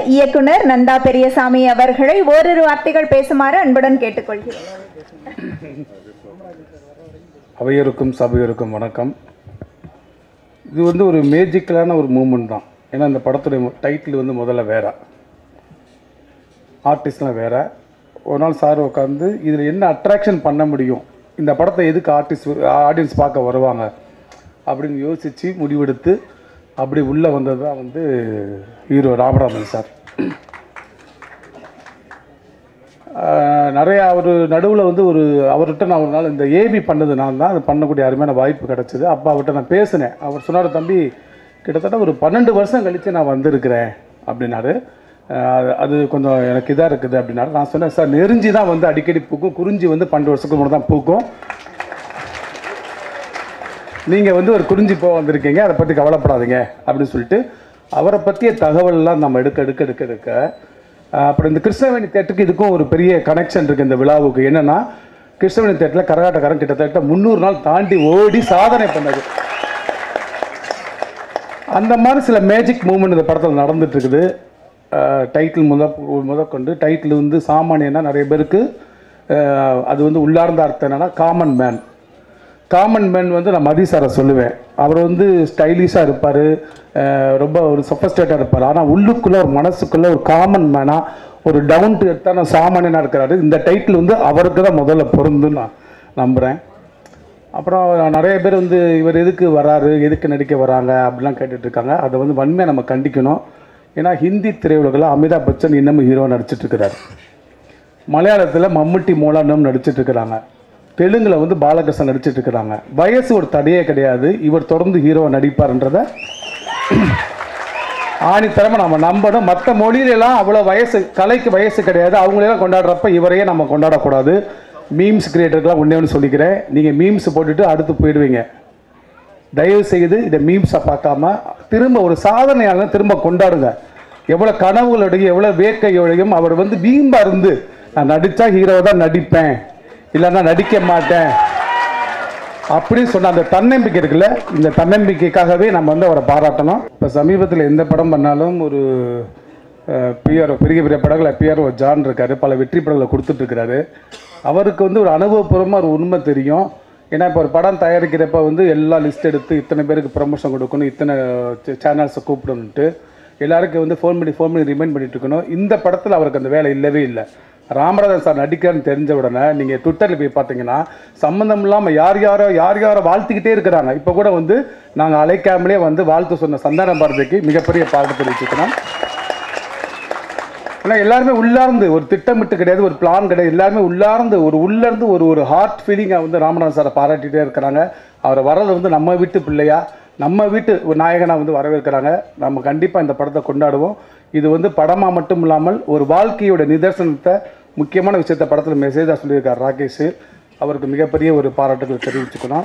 இயக்குனர் நந்தா பெரியசாமி அவர்களை ஓரிரு வார்த்தைகள் பேசுமாறு அன்புடன் கேட்டுக்கொள்கிறேன் அவையருக்கும் சபையருக்கும் வணக்கம் இது வந்து ஒரு மேஜிக்கலான ஒரு மூமெண்ட் தான் ஏன்னா இந்த படத்துடைய டைட்டில் வந்து முதல்ல வேற ஆர்டிஸ்ட்லாம் வேற ஒரு நாள் சார் உட்காந்து இதில் என்ன அட்ராக்ஷன் பண்ண முடியும் இந்த படத்தை எதுக்கு ஆர்டிஸ்ட் ஆடியன்ஸ் பார்க்க வருவாங்க அப்படின்னு யோசித்து முடிவெடுத்து அப்படி உள்ளே வந்தது தான் வந்து ஹீரோ ராமராமன் சார் ஆஹ் நிறைய அவர் நடுவில் வந்து ஒரு அவர்கிட்ட நான் ஒரு நாள் இந்த ஏபி பண்ணது நான் தான் அது பண்ணக்கூடிய அருமையான வாய்ப்பு கிடச்சிது அப்போ அவர்கிட்ட நான் பேசினேன் அவர் சொன்னார் தம்பி கிட்டத்தட்ட ஒரு பன்னெண்டு வருஷம் கழித்து நான் வந்திருக்கிறேன் அப்படின்னாரு ஆஹ் அது- அது கொஞ்சம் எனக்கு இதாக இருக்குது அப்படின்னாரு நான் சொன்னேன் சார் நெருஞ்சி தான் வந்து அடிக்கடி பூக்கும் குறிஞ்சி வந்து பன்னெண்டு வருஷத்துக்கு முன்னாடி தான் பூக்கும் நீங்கள் வந்து ஒரு குறிஞ்சி போக வந்திருக்கீங்க அதை பற்றி கவலைப்படாதீங்க அப்படின்னு சொல்லிட்டு அவரை பற்றிய தகவல்லாம் நம்ம எடுக்க எடுக்க எடுக்க எடுக்க ஆஹ் அப்புறம் இந்த கிருஷ்ணவேணி தேட்டருக்கு இதுக்கும் ஒரு பெரிய கனெக்ஷன் இருக்குது இந்த விழாவுக்கு என்னென்னா கிருஷ்ணவேணி தேட்டரில் கரகாட்டக்காரன் கிட்டத்தட்ட முந்நூறு நாள் தாண்டி ஓடி சாதனை பண்ணது அந்த மாதிரி சில மேஜிக் மூமெண்ட் இந்த படத்தில் நடந்துட்டு இருக்குது டைட்டில் முத முதற்கொண்டு டைட்டில் வந்து சாமானியனா நிறைய பேருக்கு ஆஹ் அது வந்து உள்ளார்ந்த அர்த்தம் என்னன்னா காமன் மேன் காமன் மேன் வந்து நான் மதி சாரை சொல்லுவேன் அவர் வந்து ஸ்டைலிஷாக இருப்பார் ரொம்ப ஒரு சொஃபஸ்டேட்டாக இருப்பார் ஆனால் உள்ளுக்குள்ளே ஒரு மனசுக்குள்ளே ஒரு காமன் மேனாக ஒரு டவுன் டு எர்த்தான சாமானியனாக இருக்கிறாரு இந்த டைட்டில் வந்து அவருக்கு தான் முதல்ல பொருந்துன்னு நான் நம்புகிறேன் அப்புறம் நிறைய பேர் வந்து இவர் எதுக்கு வராரு எதுக்கு நடிக்க வராங்க அப்படிலாம் கேட்டுட்டு இருக்காங்க அதை வந்து வன்மையாக நம்ம கண்டிக்கணும் ஏன்னா ஹிந்தி திரையுலகில் அமிதாப் பச்சன் இன்னமும் ஹீரோ நடிச்சிட்டு இருக்கிறார் மலையாளத்தில் மம்முட்டி மோலானம் நடிச்சிட்டு இருக்கிறாங்க தெலுங்கில் வந்து பாலகிருஷ்ணன் நடிச்சிட்டு இருக்கிறாங்க வயசு ஒரு தடையே கிடையாது இவர் தொடர்ந்து ஹீரோவை நடிப்பார்ன்றத ஆணித்தரமாக நம்ம நம்பணும் மற்ற மொழியிலலாம் அவ்வளோ வயசு கலைக்கு வயசு கிடையாது அவங்களெல்லாம் கொண்டாடுறப்ப இவரையே நம்ம கொண்டாடக்கூடாது மீம்ஸ் கிரியேட்டருக்கெல்லாம் ஒன்றே ஒன்று சொல்லிக்கிறேன் நீங்கள் மீம்ஸ் போட்டுட்டு அடுத்து போயிடுவீங்க தயவு செய்து இதை மீம்ஸை பார்க்காம திரும்ப ஒரு சாதனையாளர் திரும்ப கொண்டாடுங்க எவ்வளோ கனவுகளோடையும் எவ்வளோ வேட்கையோடையும் அவர் வந்து வீம்பா இருந்து நான் நடித்தா ஹீரோவை தான் நடிப்பேன் இல்லைன்னா நடிக்க மாட்டேன் அப்படின்னு சொன்ன அந்த தன்னம்பிக்கை இருக்குல்ல இந்த தன்னம்பிக்கைக்காகவே நம்ம வந்து அவரை பாராட்டணும் இப்போ சமீபத்தில் எந்த படம் பண்ணாலும் ஒரு பிஆர் பெரிய பெரிய படங்களை பிஆர் ஜான் இருக்காரு பல வெற்றி படங்களை கொடுத்துட்டு இருக்கிறாரு அவருக்கு வந்து ஒரு அனுபவபூர்வமாக ஒரு உண்மை தெரியும் ஏன்னா இப்போ ஒரு படம் தயாரிக்கிறப்ப வந்து எல்லா லிஸ்ட் எடுத்து இத்தனை பேருக்கு ப்ரமோஷன் கொடுக்கணும் இத்தனை சேனல்ஸை கூப்பிடணுன்ட்டு எல்லாருக்கும் வந்து ஃபோன் பண்ணி ஃபோன் பண்ணி ரிமைண்ட் பண்ணிட்டு இருக்கணும் இந்த படத்தில் அவருக்கு அந்த வேலை இல்லவே இல்லை ராமராஜன் சார் நடிக்கிறான்னு தெரிஞ்ச உடனே நீங்கள் ட்விட்டரில் போய் பார்த்தீங்கன்னா சம்மந்தம் இல்லாமல் யார் யாரோ யார் யாரோ வாழ்த்திக்கிட்டே இருக்கிறாங்க இப்போ கூட வந்து நாங்கள் அழைக்காமலே வந்து வாழ்த்து சொன்ன சந்தான பாரதிக்கு மிகப்பெரிய பாராட்டு தெரிவிச்சுக்கிறோம் ஏன்னா எல்லாருமே உள்ளார்ந்து ஒரு திட்டமிட்டு கிடையாது ஒரு பிளான் கிடையாது எல்லாருமே உள்ளார்ந்து ஒரு உள்ளார்ந்து ஒரு ஒரு ஹார்ட் ஃபீலிங்காக வந்து ராமநாதன் சாரை பாராட்டிகிட்டே இருக்கிறாங்க அவரை வரது வந்து நம்ம வீட்டு பிள்ளையா நம்ம வீட்டு ஒரு நாயகனாக வந்து வரவேற்கிறாங்க நம்ம கண்டிப்பாக இந்த படத்தை கொண்டாடுவோம் இது வந்து படமாக மட்டும் இல்லாமல் ஒரு வாழ்க்கையோட நிதர்சனத்தை முக்கியமான விஷயத்த படத்தில் மெசேஜாக சொல்லியிருக்கார் ராகேஷ் அவருக்கு மிகப்பெரிய ஒரு பாராட்டுகள் தெரிவிச்சுக்கணும்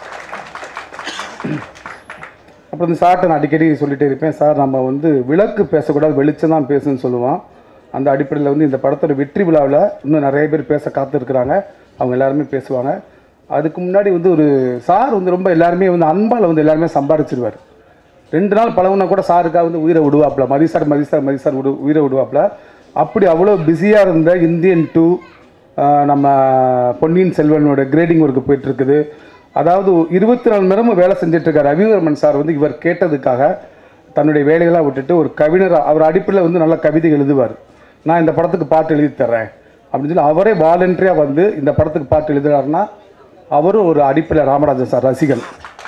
அப்புறம் இந்த சார்ட்ட நான் அடிக்கடி சொல்லிட்டே இருப்பேன் சார் நம்ம வந்து விளக்கு பேசக்கூடாது வெளிச்சம் தான் பேசுன்னு சொல்லுவோம் அந்த அடிப்படையில் வந்து இந்த படத்தோட வெற்றி விழாவில் இன்னும் நிறைய பேர் பேச காத்திருக்கிறாங்க அவங்க எல்லாருமே பேசுவாங்க அதுக்கு முன்னாடி வந்து ஒரு சார் வந்து ரொம்ப எல்லாருமே வந்து அன்பால் வந்து எல்லாருமே சம்பாதிச்சிருவார் ரெண்டு நாள் பழகுனா கூட சாருக்காக வந்து உயிரை விடுவாப்புல Mathi sir Mathi sir Mathi sir விடு உயிரை விடுவாப்புல அப்படி அவ்வளோ பிஸியாக இருந்த இந்தியன் டூ நம்ம பொன்னியின் செல்வனோட கிரேடிங் ஒர்க்கு போயிட்டுருக்குது அதாவது இருபத்தி நாலு மணி நேரமும் வேலை செஞ்சுட்டு இருக்கார் ரவிவர்மன் சார் வந்து இவர் கேட்டதுக்காக தன்னுடைய வேலையெல்லாம் விட்டுட்டு ஒரு கவிஞராக அவர் அடிப்படையில் வந்து நல்ல கவிதை எழுதுவார் நான் இந்த படத்துக்கு பாட்டு எழுதி தர்றேன் அப்படின்னு சொல்லி அவரே வாலண்டரியாக வந்து இந்த படத்துக்கு பாட்டு எழுதுறாருன்னா அவரும் ஒரு அடிப்படையில் ராமராஜன் சார் ரசிகன்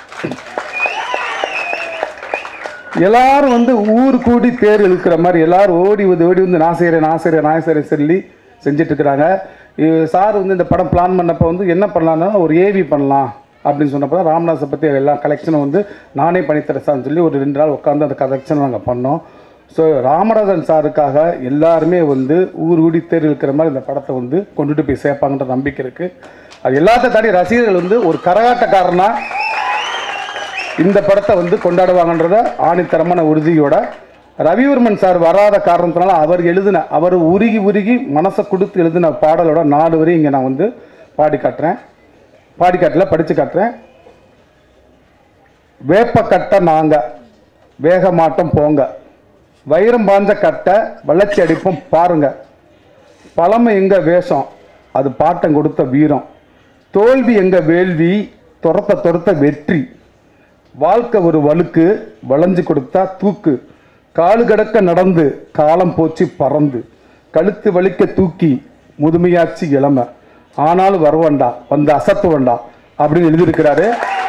எல்லாரும் வந்து ஊர் கூடி தேர் இழுக்கிற மாதிரி எல்லாரும் ஓடி வந்து ஓடி வந்து நான் செய்கிறேன் நான் செய்கிறேன் நான் செய்கிறேன் சொல்லி செஞ்சுட்டு இருக்கிறாங்க இ- சார் வந்து இந்த படம் பிளான் பண்ணப்போ வந்து என்ன பண்ணலாம்னா ஒரு ஏவி பண்ணலாம் அப்படின்னு சொன்னப்போ தான் ராமதாஸை பற்றி எல்லா கலெக்ஷனும் வந்து நானே பண்ணித்தரேன் சார்னு சொல்லி ஒரு ரெண்டு நாள் உட்காந்து அந்த கலெக்ஷனை நாங்கள் பண்ணோம் ஸோ ராமராஜன் சாருக்காக எல்லாருமே வந்து ஊர் ஊடி தேர் இருக்கிற மாதிரி இந்த படத்தை வந்து கொண்டுட்டு போய் சேர்ப்பாங்கன்ற நம்பிக்கை இருக்குது அது எல்லாத்த தாண்டி ரசிகர்கள் வந்து ஒரு கரகாட்டக்காரனா இந்த படத்தை வந்து கொண்டாடுவாங்கன்றத ஆணித்தரமான உறுதியோட ரவிவர்மன் சார் வராத காரணத்தினால அவர் எழுதின அவர் உருகி உருகி மனசை கொடுத்து எழுதின பாடலோட நாலு வரி இங்கே நான் வந்து பாடி காட்டுறேன் பாடி காட்டல படித்து காட்டுறேன் வேப்ப கட்ட நாங்க வேக மாட்டோம் போங்க வைரம் பாஞ்ச கட்டை வளர்ச்சி அடிப்போம் பாருங்க பழமை எங்க வேஷம் அது பாட்டம் கொடுத்த வீரம் தோல்வி எங்க வேள்வி துரத்த துரத்த வெற்றி வாழ்க்கை ஒரு வழுக்கு வளைஞ்சு கொடுத்தா தூக்கு காலு கடக்க நடந்து காலம் போச்சு பறந்து கழுத்து வலிக்க தூக்கி முதுமையாச்சு இளமை ஆனாலும் வருவண்டா வந்து அசத்து வேண்டா அப்படின்னு எழுதியிருக்கிறாரு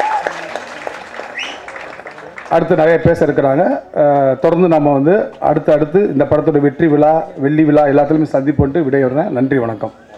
அடுத்து நிறைய பேச இருக்கிறாங்க அஹ், தொடர்ந்து நம்ம வந்து அடுத்து அடுத்து இந்த படத்தோட வெற்றி விழா வெள்ளி விழா எல்லாத்துலேயுமே சந்திப்பு விடையிடுறேன் நன்றி வணக்கம்